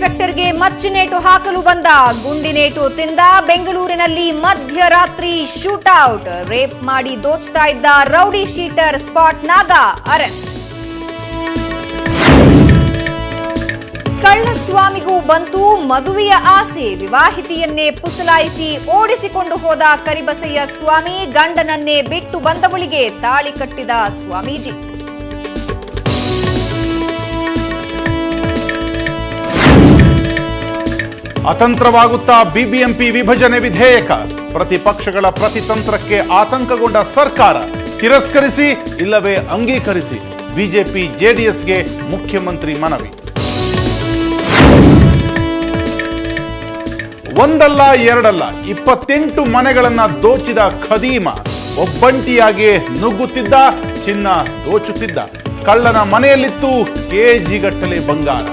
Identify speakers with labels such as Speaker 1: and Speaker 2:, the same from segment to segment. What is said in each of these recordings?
Speaker 1: ಇನ್ಸ್ಪೆಕ್ಟರ್ಗೆ ಮಚ್ಚಿನೇಟು ಹಾಕಲು ಬಂದ ಗುಂಡಿನೇಟು ತಿಂದ ಬೆಂಗಳೂರಿನಲ್ಲಿ ಮಧ್ಯರಾತ್ರಿ ಶೂಟೌಟ್ ರೇಪ್ ಮಾಡಿ ದೋಚ್ತಾ ಇದ್ದ rowdy sheeter spot Naga arrest ಕಳ್ಳಸ್ವಾಮಿಗೂ ಬಂತು ಮದುವೆಯ ಆಸೆ ವಿವಾಹಿತೆಯನ್ನೇ ಪುಸಲಾಯಿಸಿ ಓಡಿಸಿಕೊಂಡು ಹೋದ ಕರಿಬಸಯ್ಯ ಸ್ವಾಮಿ ಗಂಡನನ್ನೇ ಬಿಟ್ಟು ಬಂದವಳಿಗೆ ತಾಳಿ ಕಟ್ಟಿದ ಸ್ವಾಮೀಜಿ
Speaker 2: ಅತಂತ್ರವಾಗುತ್ತಾ ಬಿಬಿಎಂಪಿ ವಿಭಜನೆ ವಿಧೇಯಕ ಪ್ರತಿಪಕ್ಷಗಳ ಪ್ರತಿತಂತ್ರಕ್ಕೆ ಆತಂಕಗೊಂಡ ಸರ್ಕಾರ ತಿರಸ್ಕರಿಸಿ ಇಲ್ಲವೇ ಅಂಗೀಕರಿಸಿ ಬಿಜೆಪಿ ಜೆಡಿಎಸ್ಗೆ ಮುಖ್ಯಮಂತ್ರಿ ಮನವಿ ಒಂದಲ್ಲ ಎರಡಲ್ಲ ಇಪ್ಪತ್ತೆಂಟು ಮನೆಗಳನ್ನ ದೋಚಿದ ಖದೀಮ ಒಬ್ಬಂಟಿಯಾಗಿ ನುಗ್ಗುತ್ತಿದ್ದ ಚಿನ್ನ ದೋಚುತ್ತಿದ್ದ ಕಳ್ಳನ ಮನೆಯಲ್ಲಿತ್ತು ಕೆಜಿಗಟ್ಟಲೆ ಬಂಗಾರ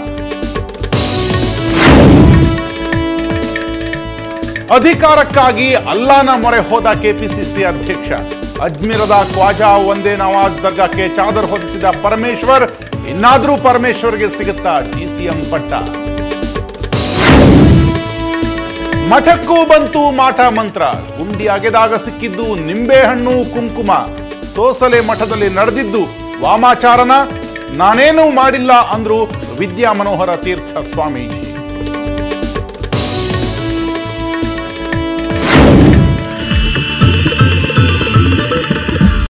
Speaker 2: ಅಧಿಕಾರಕ್ಕಾಗಿ ಅಲ್ಲಾನ ಮೊರೆ ಹೋದ ಕೆಪಿಸಿಸಿ ಅಧ್ಯಕ್ಷ ಅಜ್ಮೀರದ ಖ್ವಾಜಾ ಒಂದೇ ನವಾಜ್ ದರ್ಗಾಕ್ಕೆ ಚಾದರ್ ಹೊದಿಸಿದ ಪರಮೇಶ್ವರ್ ಇನ್ನಾದ್ರೂ ಪರಮೇಶ್ವರ್ಗೆ ಸಿಗುತ್ತಾ ಡಿಸಿಎಂ ಪಟ್ಟ ಮಠಕ್ಕೂ ಬಂತು ಮಾಟ ಮಂತ್ರ ಗುಂಡಿ ಅಗೆದಾಗ ಸಿಕ್ಕಿದ್ದು ನಿಂಬೆಹಣ್ಣು ಕುಂಕುಮ ಸೋಸಲೆ ಮಠದಲ್ಲಿ ನಡೆದಿದ್ದು ವಾಮಾಚಾರನ ನಾನೇನೂ ಮಾಡಿಲ್ಲ ಅಂದ್ರು ವಿದ್ಯಾ ಮನೋಹರ ತೀರ್ಥ ಸ್ವಾಮೀಜಿ